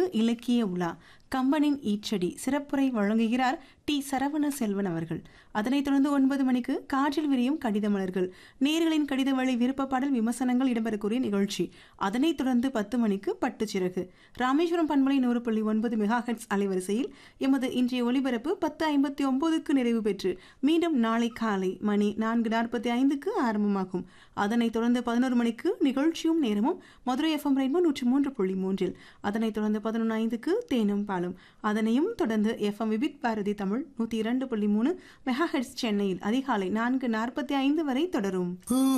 இலக்கிய உலா கம்பனின் ஈச்சடி சிறப்புரை வழங்குகிறார் டி சரவண செல்வன் அவர்கள் அதனைத் தொடர்ந்து ஒன்பது மணிக்கு காற்றில் விரியும் கடித மலர்கள் நேர்களின் கடித வழி விருப்ப பாடல் விமர்சனங்கள் இடம்பெறக்கூடிய நிகழ்ச்சி அதனைத் தொடர்ந்து பத்து மணிக்கு பட்டுச்சிறகு ராமேஸ்வரம் பண்பலை நூறு புள்ளி ஒன்பது மெகா ஹெட்ஸ் அலைவரிசையில் எமது இன்றைய ஒலிபரப்பு பத்து ஐம்பத்தி ஒன்பதுக்கு நிறைவு பெற்று மீண்டும் நாளை காலை மணி நான்கு நாற்பத்தி ஐந்துக்கு ஆரம்பமாகும் அதனைத் தொடர்ந்து பதினோரு மணிக்கு நிகழ்ச்சியும் நேரமும் மதுரை எஃப்எம் ரெயின்போ நூற்றி மூன்று புள்ளி மூன்றில் அதனைத் தொடர்ந்து பதினொன்று ஐந்துக்கு தேனும் பாலும் அதனையும் தொடர்ந்து எஃப்எம் விபித் பாரதி தமிழ் நூற்றி இரண்டு புள்ளி மூணு மெகா ஹெட்ஸ் சென்னையில் அதிகாலை நான்கு நாற்பத்தி ஐந்து வரை தொடரும்